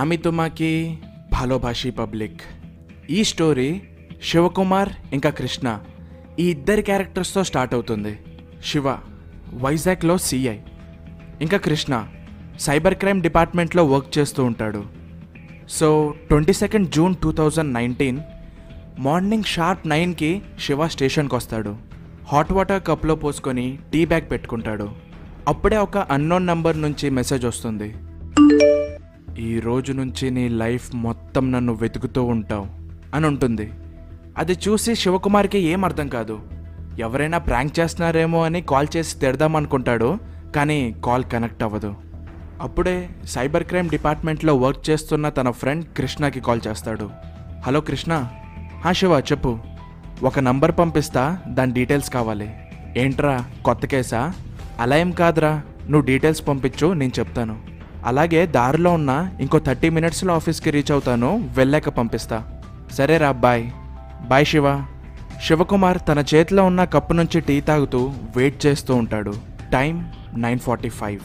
আমি তোমাకి భాలోభాషి పబ్లిక్ ఈ స్టోరీ శివకుమార్ ఇంకా కృష్ణ ఈ ఇద్దరి క్యారెక్టర్స్తో స్టార్ట్ అవుతుంది శివ వైజాగ్లో సిఐ ఇంకా కృష్ణ సైబర్ క్రైమ్ డిపార్ట్మెంట్లో వర్క్ చేస్తూ ఉంటాడు so twenty second June two thousand nineteen morning sharp నైన్కి శివ స్టేషన్కి వస్తాడు హాట్ వాటర్ కప్లో పోసుకొని టీ బ్యాగ్ పెట్టుకుంటాడు అప్పుడే ఒక అన్నోన్ నంబర్ నుంచి మెసేజ్ వస్తుంది ఈ రోజు నుంచి నీ లైఫ్ మొత్తం నన్ను వెతుకుతూ ఉంటావు అని ఉంటుంది అది చూసి శివకుమార్కి ఏం అర్థం కాదు ఎవరైనా ప్రాంక్ చేస్తున్నారేమో అని కాల్ చేసి తిడదాం అనుకుంటాడు కానీ కాల్ కనెక్ట్ అవ్వదు అప్పుడే సైబర్ క్రైమ్ డిపార్ట్మెంట్లో వర్క్ చేస్తున్న తన ఫ్రెండ్ కృష్ణకి కాల్ చేస్తాడు హలో కృష్ణ హా శివ చెప్పు ఒక నంబర్ పంపిస్తా దాని డీటెయిల్స్ కావాలి ఏంట్రా కొత్త కేసా అలా ఏం కాదురా నువ్వు డీటెయిల్స్ పంపించు నేను చెప్తాను అలాగే దారిలో ఉన్న ఇంకో థర్టీ మినిట్స్లో ఆఫీస్కి రీచ్ అవుతాను వెళ్ళాక పంపిస్తా సరేరా బాయ్ బాయ్ శివ శివకుమార్ తన చేతిలో ఉన్న కప్పు నుంచి టీ తాగుతూ వెయిట్ చేస్తూ ఉంటాడు time nine forty five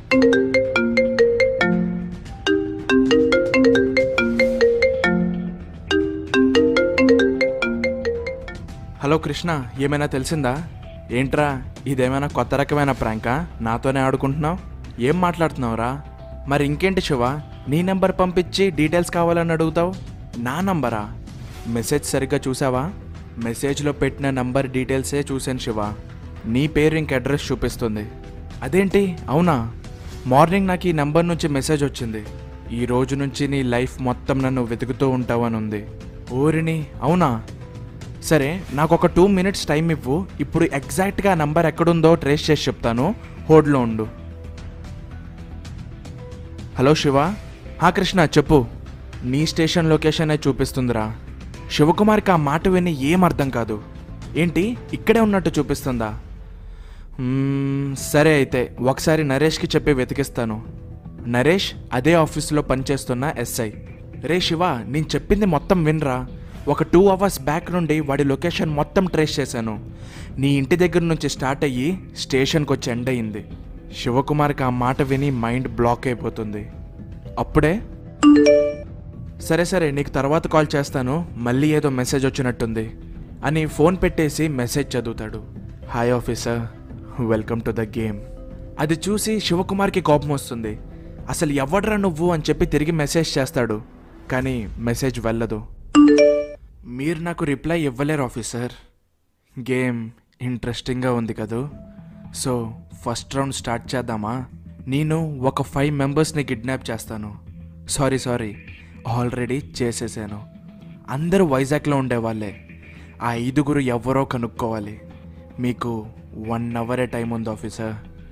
hello Krishna ఏమైనా తెలిసిందా ఏంట్రా ఇదేమైనా కొత్త రకమైన ప్రాంకా నాతోనే ఆడుకుంటున్నావు ఏం మాట్లాడుతున్నావురా మరి ఇంకేంటి శివ నీ నెంబర్ పంపించి డీటెయిల్స్ కావాలని అడుగుతావు నా నంబరా మెసేజ్ సరిగ్గా చూసావా మెసేజ్లో పెట్టిన నంబర్ డీటెయిల్సే చూశాను శివ నీ పేరు ఇంక అడ్రస్ చూపిస్తుంది అదేంటి అవునా మార్నింగ్ నాకు ఈ నంబర్ నుంచి మెసేజ్ వచ్చింది ఈ రోజు నుంచి నీ లైఫ్ మొత్తం నన్ను వెతుకుతూ ఉంటావని ఉంది ఓరిని అవునా సరే నాకు ఒక టూ మినిట్స్ టైం ఇవ్వు ఇప్పుడు ఎగ్జాక్ట్గా ఆ నంబర్ ఎక్కడుందో ట్రేస్ చేసి చెప్తాను హోల్డ్లో ఉండు హలో శివ హా కృష్ణ చెప్పు నీ స్టేషన్ లొకేషనే చూపిస్తుందిరా శివకుమార్కి ఆ మాట విని ఏం అర్థం కాదు ఏంటి ఇక్కడే ఉన్నట్టు చూపిస్తుందా మ్మ్, సరే అయితే ఒకసారి నరేష్కి చెప్పి వెతికిస్తాను నరేష్ అదే ఆఫీసులో పనిచేస్తున్న ఎస్ఐ రే శివ నేను చెప్పింది మొత్తం వినరా ఒక టూ అవర్స్ బ్యాక్ నుండి వాడి లొకేషన్ మొత్తం ట్రేస్ చేశాను నీ ఇంటి దగ్గర నుంచి స్టార్ట్ అయ్యి స్టేషన్కి వచ్చి ఎండ్ అయింది శివకుమార్కి ఆ మాట విని మైండ్ బ్లాక్ అయిపోతుంది అప్పుడే సరే సరే నీకు తర్వాత కాల్ చేస్తాను మళ్ళీ ఏదో మెసేజ్ వచ్చినట్టుంది అని ఫోన్ పెట్టేసి మెసేజ్ చదువుతాడు hi officer welcome to the game అది చూసి శివకుమార్కి కోపం వస్తుంది అసలు ఎవడ్రా నువ్వు అని చెప్పి తిరిగి మెసేజ్ చేస్తాడు కానీ మెసేజ్ వెళ్ళదు మీరు నాకు రిప్లై ఇవ్వలేరు ఆఫీసర్ గేమ్ ఇంట్రెస్టింగ్గా ఉంది కదూ సో ఫస్ట్ రౌండ్ స్టార్ట్ చేద్దామా నేను ఒక ఫైవ్ మెంబర్స్ని కిడ్నాప్ చేస్తాను సారీ సారీ ఆల్రెడీ చేసేసాను అందరూ వైజాగ్లో ఉండేవాళ్ళే ఆ ఐదుగురు ఎవరో కనుక్కోవాలి మీకు వన్ అవరే టైం ఉంది officer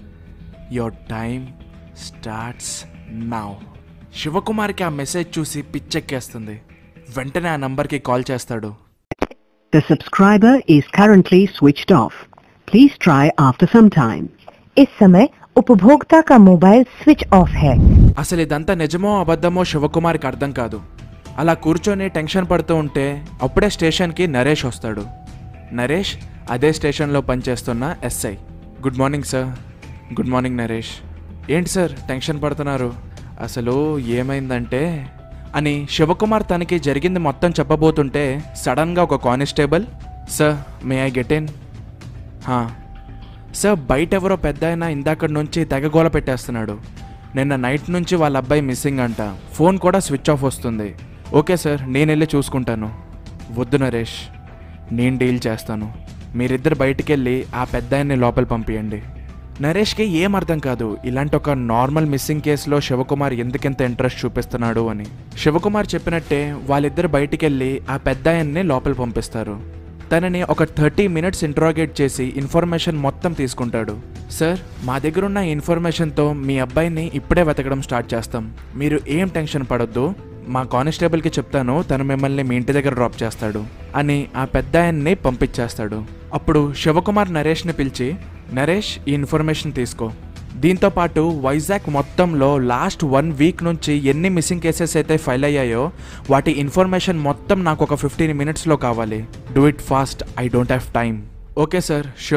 your time starts now శివకుమార్కి ఆ మెసేజ్ చూసి పిచ్చెక్కేస్తుంది వెంటనే ఆ నంబర్కి కాల్ చేస్తాడు The subscriber is currently switched off. Please try after some time. इस समय उपभोक्ता का मोबाइल स्विच ऑफ है అసలు ఇదంతా నిజమో అబద్ధమో శివకుమార్కి అర్థం కాదు అలా కూర్చొని టెన్షన్ పడుతూ ఉంటే అప్పుడే స్టేషన్కి నరేష్ వస్తాడు నరేష్ అదే స్టేషన్లో పనిచేస్తున్న SI good morning sir good morning Naresh ఏంటి సార్ టెన్షన్ పడుతున్నారు అసలు ఏమైందంటే అని శివకుమార్ తనకి జరిగింది మొత్తం చెప్పబోతుంటే సడన్గా ఒక constable sir may I get in హా సార్ బయట ఎవరో పెద్ద ఆయన ఇందాక నుంచి తెగగోల పెట్టేస్తున్నాడు నిన్న నైట్ నుంచి వాళ్ళ అబ్బాయి మిస్సింగ్ అంట ఫోన్ కూడా స్విచ్ ఆఫ్ వస్తుంది ఓకే సార్ నేను వెళ్ళి చూసుకుంటాను వద్దు నరేష్ నేను డీల్ చేస్తాను మీరిద్దరు బయటికి వెళ్ళి ఆ పెద్ద ఆయన్ని లోపల పంపించండి నరేష్కి ఏం అర్థం కాదు ఇలాంటి ఒక నార్మల్ మిస్సింగ్ కేసులో శివకుమార్ ఎందుకెంత ఇంట్రెస్ట్ చూపిస్తున్నాడు అని శివకుమార్ చెప్పినట్టే వాళ్ళిద్దరు బయటికి వెళ్ళి ఆ పెద్ద ఆయన్ని లోపల పంపిస్తారు తనని ఒక థర్టీ మినిట్స్ ఇంట్రాగేట్ చేసి ఇన్ఫర్మేషన్ మొత్తం తీసుకుంటాడు సార్ మా దగ్గర ఉన్న ఇన్ఫర్మేషన్తో మీ అబ్బాయిని ఇప్పుడే వెతకడం స్టార్ట్ చేస్తాం మీరు ఏం టెన్షన్ పడొద్దు మా కానిస్టేబుల్కి చెప్తాను తను మిమ్మల్ని మీ ఇంటి దగ్గర డ్రాప్ చేస్తాడు అని ఆ పెద్ద ఆయన్ని పంపించేస్తాడు అప్పుడు శివకుమార్ నరేష్ని పిలిచి నరేష్ ఈ ఇన్ఫర్మేషన్ తీసుకో దీంతో పాటు వైజాగ్ మొత్తంలో లాస్ట్ వన్ వీక్ నుంచి ఎన్ని మిస్సింగ్ కేసెస్ అయితే ఫైల్ అయ్యాయో వాటి ఇన్ఫర్మేషన్ మొత్తం నాకు ఒక ఫిఫ్టీన్ మినిట్స్లో కావాలి do it fast I don't have time okay sir sure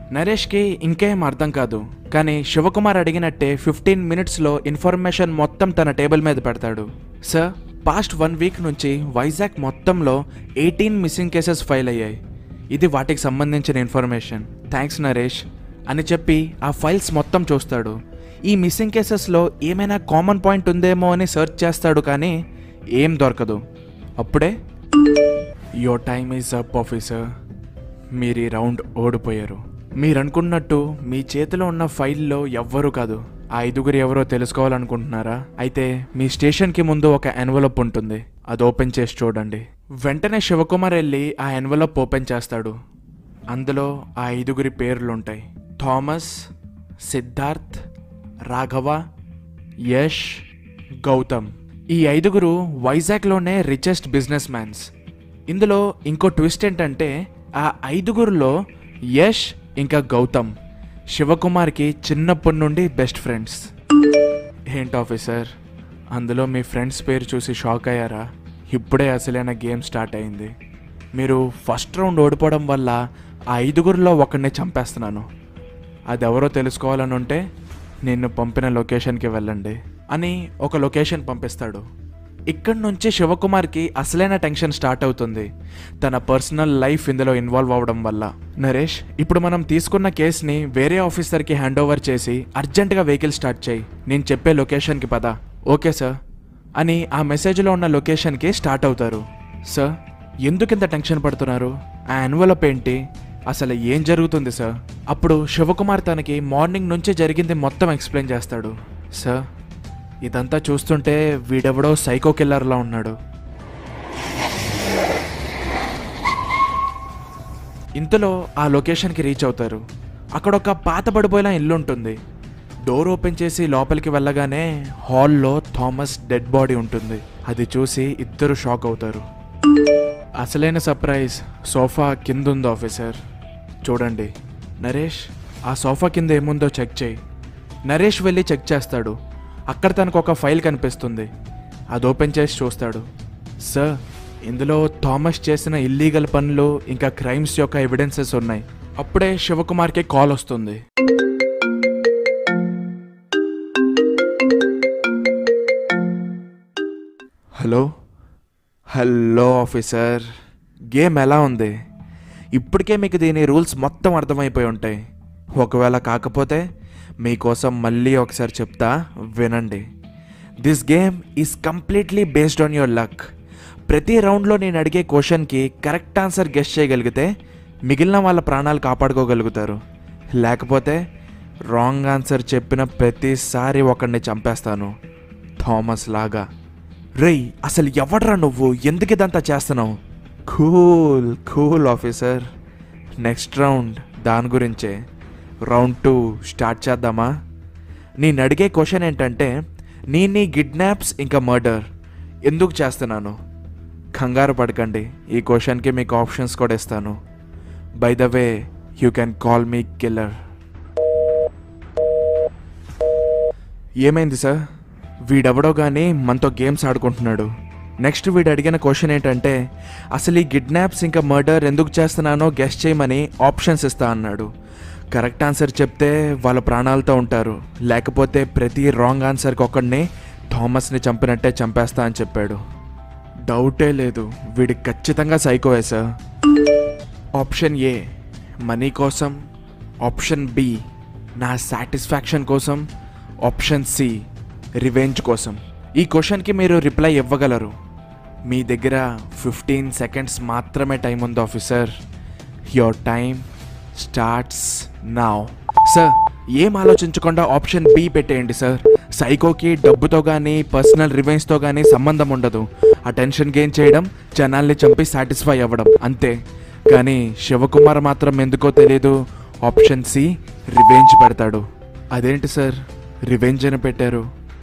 నరేష్కి ఇంకేం అర్థం కాదు కానీ శివకుమార్ అడిగినట్టే ఫిఫ్టీన్ మినిట్స్లో ఇన్ఫర్మేషన్ మొత్తం తన టేబుల్ మీద పెడతాడు సార్ పాస్ట్ వన్ వీక్ నుంచి వైజాగ్ మొత్తంలో ఎయిటీన్ మిస్సింగ్ కేసెస్ ఫైల్ అయ్యాయి ఇది వాటికి సంబంధించిన ఇన్ఫర్మేషన్ థ్యాంక్స్ నరేష్ అని చెప్పి ఆ ఫైల్స్ మొత్తం చూస్తాడు ఈ మిస్సింగ్ కేసెస్లో ఏమైనా కామన్ పాయింట్ ఉందేమో అని సెర్చ్ చేస్తాడు కానీ ఏం దొరకదు అప్పుడే your time is up officer మీరు ఈ రౌండ్ ఓడిపోయారు మీరు అనుకున్నట్టు మీ చేతిలో ఉన్న ఫైల్లో ఎవ్వరూ కాదు ఆ ఐదుగురు ఎవరో తెలుసుకోవాలనుకుంటున్నారా అయితే మీ స్టేషన్కి ముందు ఒక ఎన్వలప్ ఉంటుంది అది ఓపెన్ చేసి చూడండి వెంటనే శివకుమార్ వెళ్ళి ఆ ఎన్వలప్ ఓపెన్ చేస్తాడు అందులో ఆ ఐదుగురి పేర్లుంటాయి థామస్ సిద్ధార్థ్ రాఘవ యష్ గౌతమ్ ఈ ఐదుగురు వైజాగ్లోనే రిచెస్ట్ బిజినెస్ మ్యాన్స్ ఇందులో ఇంకో ట్విస్ట్ ఏంటంటే ఆ ఐదుగురిలో యష్ ఇంకా గౌతమ్ శివకుమార్కి చిన్నప్పటి నుండి బెస్ట్ ఫ్రెండ్స్ ఏంటి ఆఫీసర్ అందులో మీ ఫ్రెండ్స్ పేరు చూసి షాక్ అయ్యారా ఇప్పుడే అసలైన గేమ్ స్టార్ట్ అయింది మీరు ఫస్ట్ రౌండ్ ఓడిపోవడం వల్ల ఆ ఐదుగురిలో ఒకరిని చంపేస్తున్నాను అది ఎవరో తెలుసుకోవాలని ఉంటే నిన్ను పంపిన లొకేషన్కి వెళ్ళండి అని ఒక లొకేషన్ పంపిస్తాడు ఇక్కడి నుంచి శివకుమార్కి అసలైన టెన్షన్ స్టార్ట్ అవుతుంది తన పర్సనల్ లైఫ్ ఇందులో ఇన్వాల్వ్ అవ్వడం వల్ల నరేష్ ఇప్పుడు మనం తీసుకున్న కేసుని వేరే ఆఫీసర్కి హ్యాండ్ ఓవర్ చేసి అర్జెంటుగా వెహికల్ స్టార్ట్ చేయి నేను చెప్పే లొకేషన్కి పద ఓకే సార్ అని ఆ మెసేజ్లో ఉన్న లొకేషన్కి స్టార్ట్ అవుతారు సార్ ఎందుకు ఇంత టెన్షన్ పడుతున్నారు ఆ ఎన్వలప్ ఏంటి అసలు ఏం జరుగుతుంది సార్ అప్పుడు శివకుమార్ తనకి మార్నింగ్ నుంచి జరిగింది మొత్తం ఎక్స్ప్లెయిన్ చేస్తాడు సార్ ఇదంతా చూస్తుంటే వీడెవడో సైకో కిల్లర్లా ఉన్నాడు ఇంతలో ఆ లొకేషన్కి రీచ్ అవుతారు అక్కడ ఒక పాత పడిపోయిన ఇల్లు ఉంటుంది డోర్ ఓపెన్ చేసి లోపలికి వెళ్ళగానే హాల్లో థామస్ డెడ్ బాడీ ఉంటుంది అది చూసి ఇద్దరు షాక్ అవుతారు అసలైన సర్ప్రైజ్ సోఫా కింద ఉంది ఆఫీసర్ చూడండి నరేష్ ఆ సోఫా కింద ఏముందో చెక్ చేయి నరేష్ వెళ్ళి చెక్ చేస్తాడు అక్కడ తనకు ఒక ఫైల్ కనిపిస్తుంది అది ఓపెన్ చేసి చూస్తాడు సార్ ఇందులో థామస్ చేసిన ఇల్లీగల్ పనులు ఇంకా క్రైమ్స్ యొక్క ఎవిడెన్సెస్ ఉన్నాయి అప్పుడే శివకుమార్కి కాల్ వస్తుంది హలో హలో ఆఫీసర్ గేమ్ ఎలా ఉంది ఇప్పటికే మీకు దీని రూల్స్ మొత్తం అర్థమైపోయి ఉంటాయి ఒకవేళ కాకపోతే మీకోసం మళ్ళీ ఒకసారి చెప్తా వినండి this game is completely based on your luck ప్రతి రౌండ్లో నేను అడిగే క్వశ్చన్కి కరెక్ట్ ఆన్సర్ గెస్ట్ చేయగలిగితే మిగిలిన వాళ్ళ ప్రాణాలు కాపాడుకోగలుగుతారు లేకపోతే రాంగ్ ఆన్సర్ చెప్పిన ప్రతిసారి ఒకడిని చంపేస్తాను థామస్ లాగా రేయ్ అసలు ఎవడ్రా నువ్వు ఎందుకు ఇదంతా చేస్తున్నావు cool cool officer next round దాని గురించే రౌండ్ టూ స్టార్ట్ చేద్దామా నేను అడిగే క్వశ్చన్ ఏంటంటే నేను ఈ కిడ్నాప్స్ ఇంకా మర్డర్ ఎందుకు చేస్తున్నాను కంగారు పడకండి ఈ క్వశ్చన్కి మీకు ఆప్షన్స్ కూడా ఇస్తాను by the way you can call me killer ఏమైంది సార్ వీడెవడో కానీ మనతో గేమ్స్ ఆడుకుంటున్నాడు నెక్స్ట్ వీడు అడిగిన క్వశ్చన్ ఏంటంటే అసలు ఈ కిడ్నాప్స్ ఇంకా మర్డర్ ఎందుకు చేస్తున్నానో గెస్ట్ చేయమని ఆప్షన్స్ ఇస్తా అన్నాడు కరెక్ట్ ఆన్సర్ చెప్తే వాళ్ళ ప్రాణాలతో ఉంటారు లేకపోతే ప్రతి రాంగ్ ఆన్సర్కి ఒకడిని థామస్ని చంపినట్టే చంపేస్తా అని చెప్పాడు డౌటే లేదు వీడికి ఖచ్చితంగా సైకోవే సార్ ఆప్షన్ ఏ మనీ కోసం ఆప్షన్ బి నా సాటిస్ఫాక్షన్ కోసం ఆప్షన్ సి రివెంజ్ కోసం ఈ క్వశ్చన్కి మీరు రిప్లై ఇవ్వగలరు మీ దగ్గర ఫిఫ్టీన్ సెకండ్స్ మాత్రమే టైం ఉంది officer your time starts now sir ఏం ఆలోచించకుండా ఆప్షన్ బి పెట్టేయండి సార్ సైకోకి డబ్బుతో కానీ పర్సనల్ రివెంజ్తో కానీ సంబంధం ఉండదు ఆ టెన్షన్ గెయిన్ చేయడం జనాల్ని చంపి సాటిస్ఫై అవ్వడం అంతే కానీ శివకుమార్ మాత్రం ఎందుకో తెలియదు ఆప్షన్ సి రివెంజ్ పెడతాడు అదేంటి సార్ రివెంజ్ అని పెట్టారు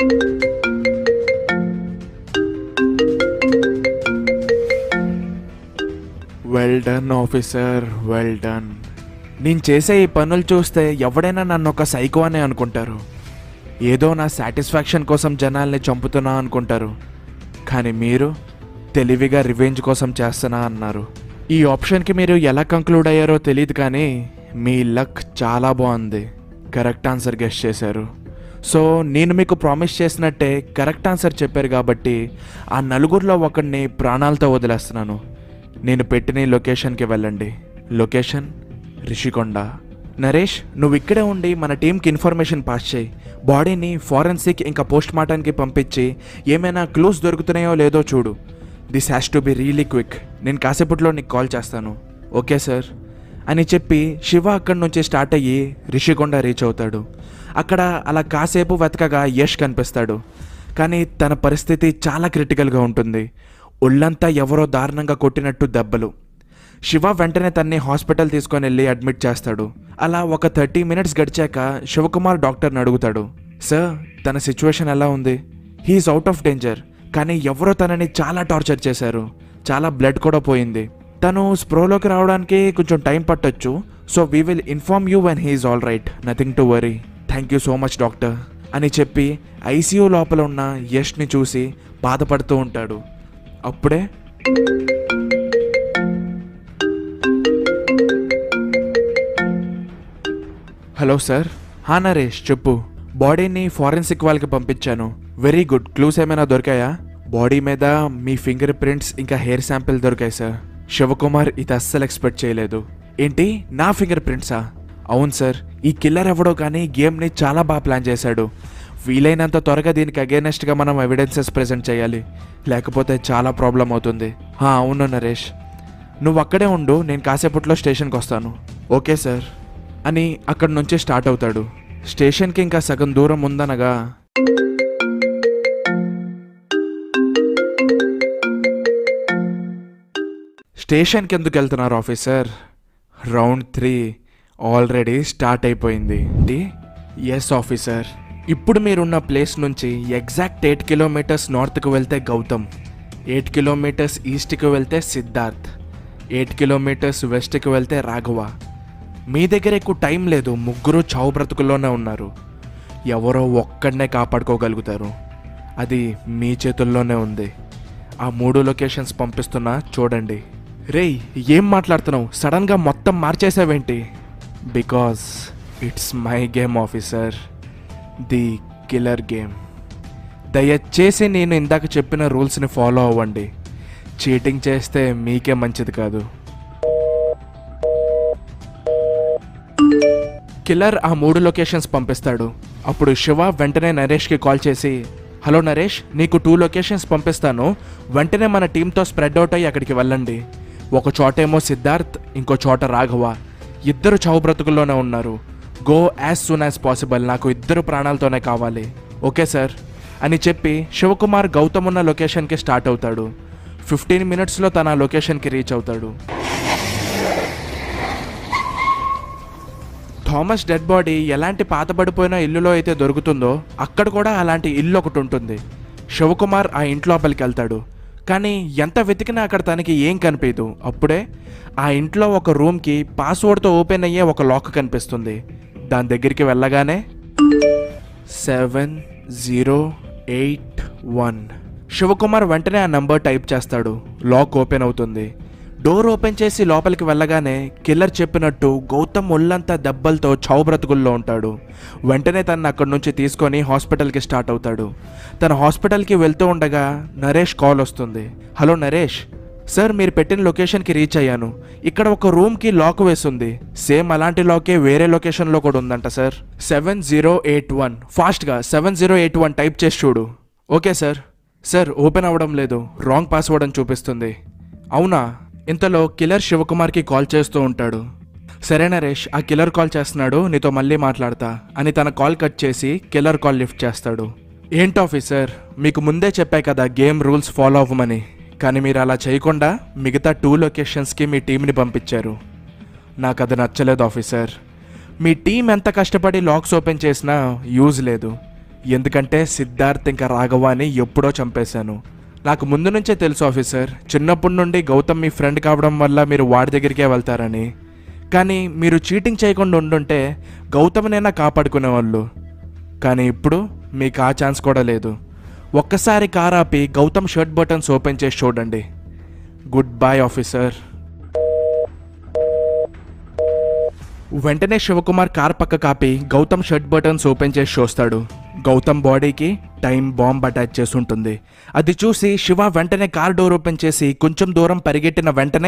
well done officer well done నేను చేసే ఈ పనులు చూస్తే ఎవడైనా నన్ను ఒక సైకో అనే అనుకుంటారు ఏదో నా సాటిస్ఫాక్షన్ కోసం జనాల్ని చంపుతున్నా అనుకుంటారు కానీ మీరు తెలివిగా రివెంజ్ కోసం చేస్తున్నా అన్నారు ఈ ఆప్షన్కి మీరు ఎలా కంక్లూడ్ అయ్యారో తెలియదు కానీ మీ లక్ చాలా బాగుంది కరెక్ట్ ఆన్సర్ గెస్ట్ చేశారు సో నేను మీకు ప్రామిస్ చేసినట్టే కరెక్ట్ ఆన్సర్ చెప్పారు కాబట్టి ఆ నలుగురిలో ఒకడిని ప్రాణాలతో వదిలేస్తున్నాను నేను పెట్టిన ఈ లొకేషన్కి వెళ్ళండి లొకేషన్ రిషికొండ నరేష్ నువ్వు ఇక్కడే ఉండి మన టీంకి ఇన్ఫర్మేషన్ పాస్ చేయి బాడీని ఫారెన్సిక్ ఇంకా పోస్ట్ మార్టానికి పంపించి ఏమైనా క్లూస్ దొరుకుతున్నాయో లేదో చూడు this has to be really quick నేను కాసేపట్లో నీకు కాల్ చేస్తాను ఓకే సార్ అని చెప్పి శివ అక్కడి నుంచి స్టార్ట్ అయ్యి రిషికొండ రీచ్ అవుతాడు అక్కడ అలా కాసేపు వెతకగా యష్ కనిపిస్తాడు కానీ తన పరిస్థితి చాలా క్రిటికల్గా ఉంటుంది ఒళ్ళంతా ఎవరో దారుణంగా కొట్టినట్టు దెబ్బలు శివ వెంటనే తన్ని హాస్పిటల్ తీసుకొని వెళ్ళి అడ్మిట్ చేస్తాడు అలా ఒక థర్టీ మినిట్స్ గడిచాక శివకుమార్ డాక్టర్ని అడుగుతాడు సార్ తన సిచ్యువేషన్ ఎలా ఉంది హీఈస్ అవుట్ ఆఫ్ డేంజర్ కానీ ఎవరో తనని చాలా టార్చర్ చేశారు చాలా బ్లడ్ కూడా పోయింది తను స్ప్రోలోకి రావడానికి కొంచెం టైం పట్టొచ్చు so we will inform you when he's all right nothing to worry thank you so much doctor అని చెప్పి ఐసీయూ లోపల ఉన్న యష్ని చూసి బాధపడుతూ ఉంటాడు అప్పుడే హలో సార్ హా నరేష్ చెప్పు బాడీని ఫారెన్సిక్ వాళ్ళకి పంపించాను వెరీ గుడ్ క్లూస్ ఏమైనా దొరికాయా బాడీ మీద మీ ఫింగర్ ప్రింట్స్ ఇంకా హెయిర్ శాంపిల్ దొరికాయి సార్ శివకుమార్ ఇది అస్సలు ఎక్స్పెక్ట్ చేయలేదు ఏంటి నా ఫింగర్ ప్రింట్సా అవును సార్ ఈ కిల్లర్ ఎవడో కానీ గేమ్ని చాలా బాగా ప్లాన్ చేశాడు వీలైనంత త్వరగా దీనికి అగేనెస్ట్గా మనం ఎవిడెన్సెస్ ప్రెజెంట్ చేయాలి లేకపోతే చాలా ప్రాబ్లం అవుతుంది హా, అవును నరేష్ నువ్వు అక్కడే ఉండు నేను కాసేపట్లో స్టేషన్కి వస్తాను ఓకే సార్ అని అక్కడి నుంచి స్టార్ట్ అవుతాడు స్టేషన్కి ఇంకా సగం దూరం ఉందనగా స్టేషన్కి ఎందుకు వెళ్తున్నారు officer round three already start అయిపోయింది ఎస్ ఆఫీసర్ ఇప్పుడు మీరున్న ప్లేస్ నుంచి ఎగ్జాక్ట్ ఎయిట్ కిలోమీటర్స్ నార్త్కి వెళ్తే గౌతమ్ ఎయిట్ కిలోమీటర్స్ ఈస్ట్కి వెళ్తే సిద్ధార్థ్ ఎయిట్ కిలోమీటర్స్ వెస్ట్కి వెళ్తే రాఘవ మీ దగ్గర ఎక్కువ టైం లేదు ముగ్గురు చావు బ్రతుకుల్లోనే ఉన్నారు ఎవరో ఒక్కడనే కాపాడుకోగలుగుతారు అది మీ చేతుల్లోనే ఉంది ఆ మూడు లొకేషన్స్ పంపిస్తున్నా చూడండి రేయ్ ఏం మాట్లాడుతున్నావు సడన్గా మొత్తం మార్చేసావేంటి because it's my game officer the killer game దయచేసి నేను ఇందాక చెప్పిన రూల్స్ని ఫాలో అవ్వండి చీటింగ్ చేస్తే మీకే మంచిది కాదు కిల్లర్ ఆ మూడు లొకేషన్స్ పంపిస్తాడు అప్పుడు శివ వెంటనే నరేష్కి కాల్ చేసి హలో నరేష్ నీకు టూ లొకేషన్స్ పంపిస్తాను వెంటనే మన టీంతో స్ప్రెడ్ అవుట్ అయ్యి అక్కడికి వెళ్ళండి ఒక చోటేమో సిద్ధార్థ్ ఇంకో చోట రాఘవ ఇద్దరు చావు బ్రతుకుల్లోనే ఉన్నారు go as soon as possible నాకు ఇద్దరు ప్రాణాలతోనే కావాలి ఓకే సార్ అని చెప్పి శివకుమార్ గౌతమ్ ఉన్న లొకేషన్కి స్టార్ట్ అవుతాడు ఫిఫ్టీన్ మినిట్స్లో తన ఆ లొకేషన్కి రీచ్ అవుతాడు థామస్ డెడ్ బాడీ ఎలాంటి పాతబడిపోయిన ఇల్లులో అయితే దొరుకుతుందో అక్కడ కూడా అలాంటి ఇల్లు ఒకటి ఉంటుంది శివకుమార్ ఆ ఇంట్లోపలికి వెళ్తాడు కానీ ఎంత వెతికినా అక్కడ తనకి ఏం కనిపించదు అప్పుడే ఆ ఇంట్లో ఒక రూమ్కి పాస్వర్డ్తో ఓపెన్ అయ్యే ఒక లాక్ కనిపిస్తుంది దాని దగ్గరికి వెళ్ళగానే seven zero eight one Sivakumar వెంటనే ఆ నంబర్ టైప్ చేస్తాడు లాక్ ఓపెన్ అవుతుంది డోర్ ఓపెన్ చేసి లోపలికి వెళ్ళగానే కిల్లర్ చెప్పినట్టు గౌతమ్ ఒళ్ళంతా దెబ్బలతో చావు బ్రతుకుల్లో ఉంటాడు వెంటనే తను అక్కడి నుంచి తీసుకొని హాస్పిటల్కి స్టార్ట్ అవుతాడు తన హాస్పిటల్కి వెళ్తూ ఉండగా నరేష్ కాల్ వస్తుంది హలో నరేష్ సార్ మీరు పెట్టిన లొకేషన్కి రీచ్ అయ్యాను ఇక్కడ ఒక రూమ్కి లాక్ వేసింది సేమ్ అలాంటి లాకే వేరే లొకేషన్లో కూడా ఉందంట sir seven zero eight one ఫాస్ట్గా seven zero eight one type చేసి చూడు ఓకే సార్ సార్ ఓపెన్ అవ్వడం లేదు రాంగ్ పాస్వర్డ్ అని చూపిస్తుంది అవునా ఇంతలో కిల్లర్ శివకుమార్కి కాల్ చేస్తూ ఉంటాడు సరే నరేష్ ఆ కిల్లర్ కాల్ చేస్తున్నాడు నీతో మళ్ళీ మాట్లాడతా అని తన కాల్ కట్ చేసి కిల్లర్ కాల్ లిఫ్ట్ చేస్తాడు ఏంటి ఆఫీసర్ మీకు ముందే చెప్పాయి కదా గేమ్ రూల్స్ ఫాలో అవ్వమని కానీ మీరు అలా చేయకుండా మిగతా టూ లొకేషన్స్కి మీ టీంని పంపించారు నాకు అది నచ్చలేదు ఆఫీసర్ మీ టీం ఎంత కష్టపడి లాక్స్ ఓపెన్ చేసినా యూజ్ లేదు ఎందుకంటే సిద్ధార్థ్ ఇంకా రాఘవాని ఎప్పుడో చంపేశాను నాకు ముందు నుంచే తెలుసు ఆఫీసర్ చిన్నప్పటి నుండి గౌతమ్ మీ ఫ్రెండ్ కావడం వల్ల మీరు వాడి దగ్గరికే వెళ్తారని కానీ మీరు చీటింగ్ చేయకుండా ఉండుంటే గౌతమ్నైనా కాపాడుకునేవాళ్ళు కానీ ఇప్పుడు మీకు ఆ ఛాన్స్ కూడా లేదు ఒక్కసారి కార్ ఆపి గౌతమ్ షర్ట్ బటన్స్ ఓపెన్ చేసి చూడండి గుడ్ బాయ్ ఆఫీసర్ వెంటనే శివకుమార్ కార్ పక్క కాపి గౌతమ్ షర్ట్ బటన్స్ ఓపెన్ చేసి చూస్తాడు గౌతమ్ బాడీకి టైం బాంబ్ అటాచ్ చేసి ఉంటుంది అది చూసి శివ వెంటనే కార్ డోర్ ఓపెన్ చేసి కొంచెం దూరం పరిగెట్టిన వెంటనే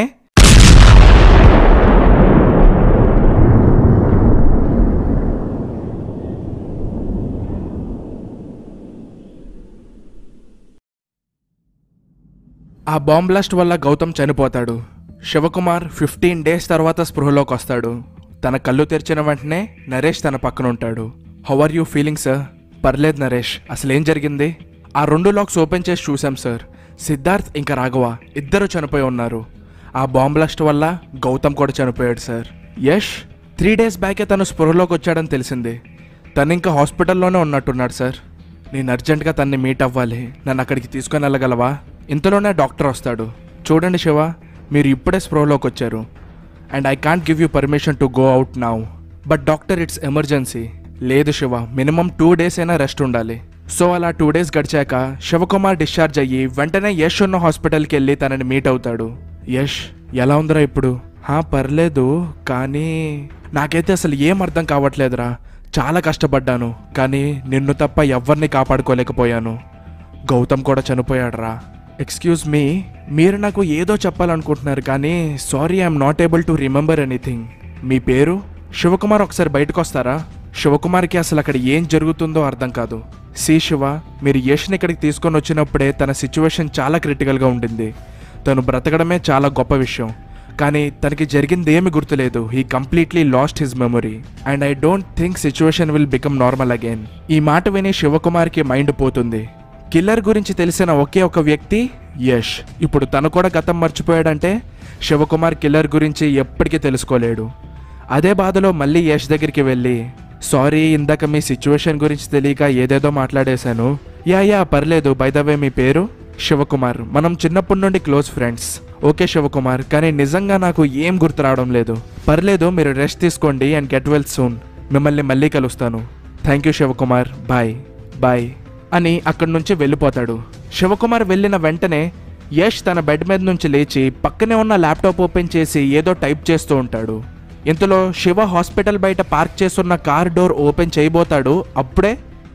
ఆ బాంబ్ బ్లాస్ట్ వల్ల గౌతమ్ చనిపోతాడు శివకుమార్ ఫిఫ్టీన్ డేస్ తర్వాత స్పృహలోకి వస్తాడు తన కళ్ళు తెరిచిన వెంటనే నరేష్ తన పక్కన ఉంటాడు how are you feeling sir పర్లేదు నరేష్ అసలు ఏం జరిగింది ఆ రెండు లాక్స్ ఓపెన్ చేసి చూసాం సార్ సిద్ధార్థ్ ఇంకా రాఘవ ఇద్దరు చనిపోయి ఉన్నారు ఆ బాంబ్ బ్లాస్ట్ వల్ల గౌతమ్ కూడా చనిపోయాడు సార్ యష్ త్రీ డేస్ బ్యాకే తను స్పృహలోకి వచ్చాడని తెలిసింది తను ఇంకా హాస్పిటల్లోనే ఉన్నట్టున్నాడు సార్ నేను అర్జెంటుగా తన్ని మీట్ అవ్వాలి నన్ను అక్కడికి తీసుకొని వెళ్ళగలవా ఇంతలోనే డాక్టర్ వస్తాడు చూడండి శివ మీరు ఇప్పుడే స్ప్రోలోకి వచ్చారు and I can't give you permission to go out now but doctor it's emergency లేదు శివ మినిమం టూ డేస్ అయినా రెస్ట్ ఉండాలి సో అలా టూ డేస్ గడిచాక శివకుమార్ డిశ్చార్జ్ అయ్యి వెంటనే యష్ ఉన్న హాస్పిటల్కి వెళ్ళి తనని మీట్ అవుతాడు యష్ ఎలా ఉందిరా ఇప్పుడు హా పర్లేదు కానీ నాకైతే అసలు ఏం అర్థం కావట్లేదురా చాలా కష్టపడ్డాను కానీ నిన్ను తప్ప ఎవరిని కాపాడుకోలేకపోయాను గౌతమ్ కూడా చనిపోయాడురా ఎక్స్క్యూజ్ మీ మీరు నాకు ఏదో చెప్పాలనుకుంటున్నారు కానీ sorry I'm not able to remember anything మీ పేరు శివకుమార్ ఒకసారి బయటకు వస్తారా శివకుమార్కి అసలు అక్కడ ఏం జరుగుతుందో అర్థం కాదు సి శివ మీరు యష్ని ఇక్కడికి తీసుకొని వచ్చినప్పుడే తన సిచ్యువేషన్ చాలా క్రిటికల్గా ఉండింది తను బ్రతకడమే చాలా గొప్ప విషయం కానీ తనకి జరిగింది ఏమి గుర్తులేదు he completely lost his memory and I don't think situation will become normal again ఈ మాట విని శివకుమార్కి మైండ్ పోతుంది కిల్లర్ గురించి తెలిసిన ఒకే ఒక వ్యక్తి యష్ ఇప్పుడు తను కూడా గతం మర్చిపోయాడంటే శివకుమార్ కిల్లర్ గురించి ఎప్పటికీ తెలుసుకోలేడు అదే బాధలో మళ్ళీ యష్ దగ్గరికి వెళ్ళి సారీ ఇందాక మీ సిచ్యువేషన్ గురించి తెలియక ఏదేదో మాట్లాడేశాను యా యా పర్లేదు బైదవే మీ పేరు శివకుమార్ మనం చిన్నప్పటి నుండి క్లోజ్ ఫ్రెండ్స్ ఓకే శివకుమార్ కానీ నిజంగా నాకు ఏం గుర్తు రావడం లేదు పర్లేదు మీరు రెస్ట్ తీసుకోండి అండ్ గెట్ వెల్ సూన్ మిమ్మల్ని మళ్ళీ కలుస్తాను thank you Sivakumar bye bye అని అక్కడి నుంచి వెళ్ళిపోతాడు శివకుమార్ వెళ్ళిన వెంటనే యష్ తన బెడ్ మీద నుంచి లేచి పక్కనే ఉన్న ల్యాప్టాప్ ఓపెన్ చేసి ఏదో టైప్ చేస్తూ ఉంటాడు ఇంతలో శివ హాస్పిటల్ బయట పార్క్ చేస్తున్న కార్ డోర్ ఓపెన్ చేయబోతాడు అప్పుడే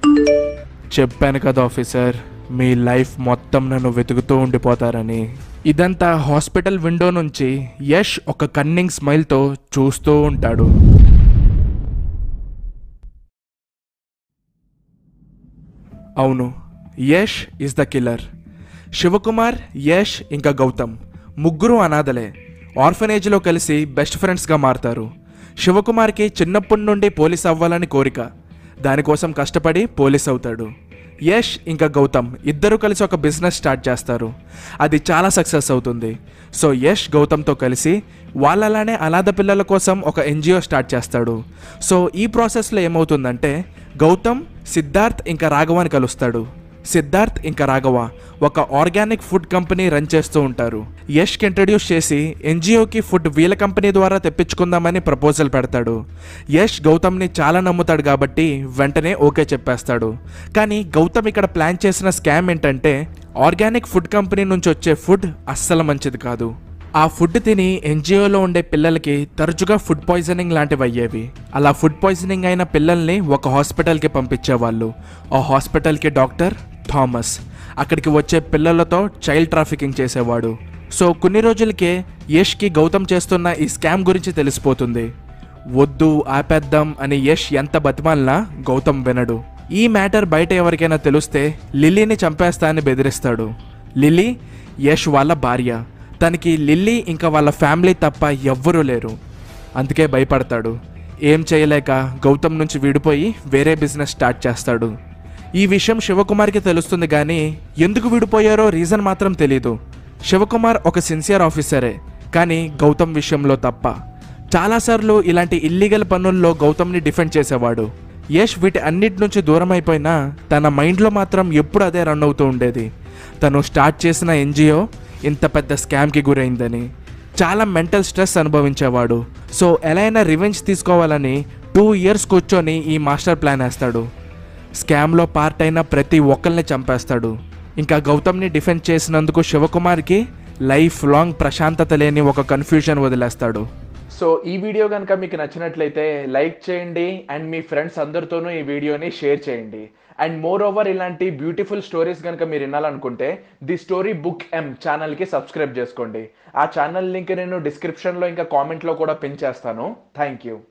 చెప్పాను కదా ఆఫీసర్ మీ లైఫ్ మొత్తం నన్ను వెతుకుతూ ఉండిపోతారని ఇదంతా హాస్పిటల్ విండో నుంచి యష్ ఒక కన్నింగ్ స్మైల్తో చూస్తూ ఉంటాడు అవును Yash is the killer Sivakumar Yash ఇంకా గౌతమ్ ముగ్గురు అనాథలే ఆర్ఫనేజ్లో కలిసి బెస్ట్ ఫ్రెండ్స్గా మారతారు శివకుమార్కి చిన్నప్పటి నుండి పోలీస్ అవ్వాలని కోరిక దానికోసం కష్టపడి పోలీస్ అవుతాడు యష్ ఇంకా గౌతమ్ ఇద్దరు కలిసి ఒక బిజినెస్ స్టార్ట్ చేస్తారు అది చాలా సక్సెస్ అవుతుంది సో యష్ గౌతమ్తో కలిసి వాళ్ళలానే అనాథ పిల్లల కోసం ఒక ఎన్జిఓ స్టార్ట్ చేస్తాడు సో ఈ ప్రాసెస్లో ఏమవుతుందంటే గౌతమ్ సిద్ధార్థ్ ఇంకా రాఘవాని కలుస్తాడు సిద్ధార్థ్ ఇంకా రాఘవ ఒక ఆర్గానిక్ ఫుడ్ కంపెనీ రన్ చేస్తూ ఉంటారు యష్కి ఇంట్రడ్యూస్ చేసి ఎన్జిఓకి ఫుడ్ వీళ్ళ కంపెనీ ద్వారా తెప్పించుకుందామని ప్రపోజల్ పెడతాడు యష్ గౌతమ్ని చాలా నమ్ముతాడు కాబట్టి వెంటనే ఓకే చెప్పేస్తాడు కానీ గౌతమ్ ఇక్కడ ప్లాన్ చేసిన స్కామ్ ఏంటంటే ఆర్గానిక్ ఫుడ్ కంపెనీ నుంచి వచ్చే ఫుడ్ అస్సలు మంచిది కాదు ఆ ఫుడ్ తిని ఎన్జిఓలో ఉండే పిల్లలకి తరచుగా ఫుడ్ పాయిజనింగ్ లాంటివి అయ్యేవి అలా ఫుడ్ పాయిజనింగ్ అయిన పిల్లల్ని ఒక హాస్పిటల్కి పంపించేవాళ్ళు ఆ హాస్పిటల్కి డాక్టర్ థామస్ అక్కడికి వచ్చే పిల్లలతో చైల్డ్ ట్రాఫికింగ్ చేసేవాడు సో కొన్ని రోజులకే యష్కి గౌతమ్ చేస్తున్న ఈ స్కామ్ గురించి తెలిసిపోతుంది వద్దు ఆపేద్దాం అని యష్ ఎంత బతిమాలినా గౌతమ్ వినడు ఈ మ్యాటర్ బయట ఎవరికైనా తెలిస్తే లిల్లీని చంపేస్తా అని బెదిరిస్తాడు లిల్లీ యష్ వాళ్ళ భార్య తనకి లిల్లీ ఇంకా వాళ్ళ ఫ్యామిలీ తప్ప ఎవ్వరూ లేరు అందుకే భయపడతాడు ఏం చేయలేక గౌతమ్ నుంచి విడిపోయి వేరే బిజినెస్ స్టార్ట్ చేస్తాడు ఈ విషయం శివకుమార్కి తెలుస్తుంది కానీ ఎందుకు విడిపోయారో రీజన్ మాత్రం తెలీదు శివకుమార్ ఒక సిన్సియర్ ఆఫీసరే కానీ గౌతమ్ విషయంలో తప్ప చాలాసార్లు ఇలాంటి ఇల్లీగల్ పనుల్లో గౌతమ్ని డిఫెండ్ చేసేవాడు యష్ వీటి అన్నిటి నుంచి దూరం అయిపోయినా తన మైండ్లో మాత్రం ఎప్పుడు అదే రన్ అవుతూ ఉండేది తను స్టార్ట్ చేసిన ఎన్జిఓ ఇంత పెద్ద స్కామ్కి గురైందని చాలా మెంటల్ స్ట్రెస్ అనుభవించేవాడు సో ఎలా అయినా రివెంజ్ తీసుకోవాలని టూ ఇయర్స్ కూర్చొని ఈ మాస్టర్ ప్లాన్ వేస్తాడు స్కామ్లో పార్ట్ అయిన ప్రతి ఒక్కరిని చంపేస్తాడు ఇంకా గౌతమ్ని డిఫెండ్ చేసినందుకు శివకుమార్కి లైఫ్ లాంగ్ ప్రశాంతత లేని ఒక కన్ఫ్యూజన్ వదిలేస్తాడు సో ఈ వీడియో కనుక మీకు నచ్చినట్లయితే లైక్ చేయండి అండ్ మీ ఫ్రెండ్స్ అందరితోనూ ఈ వీడియోని షేర్ చేయండి అండ్ మోర్ ఓవర్ ఇలాంటి బ్యూటిఫుల్ స్టోరీస్ కనుక మీరు వినాలనుకుంటే ది స్టోరీ బుక్ ఎం ఛానల్కి సబ్స్క్రైబ్ చేసుకోండి ఆ ఛానల్ లింక్ నేను డిస్క్రిప్షన్లో ఇంకా కామెంట్లో కూడా పిన్ చేస్తాను థ్యాంక్ యూ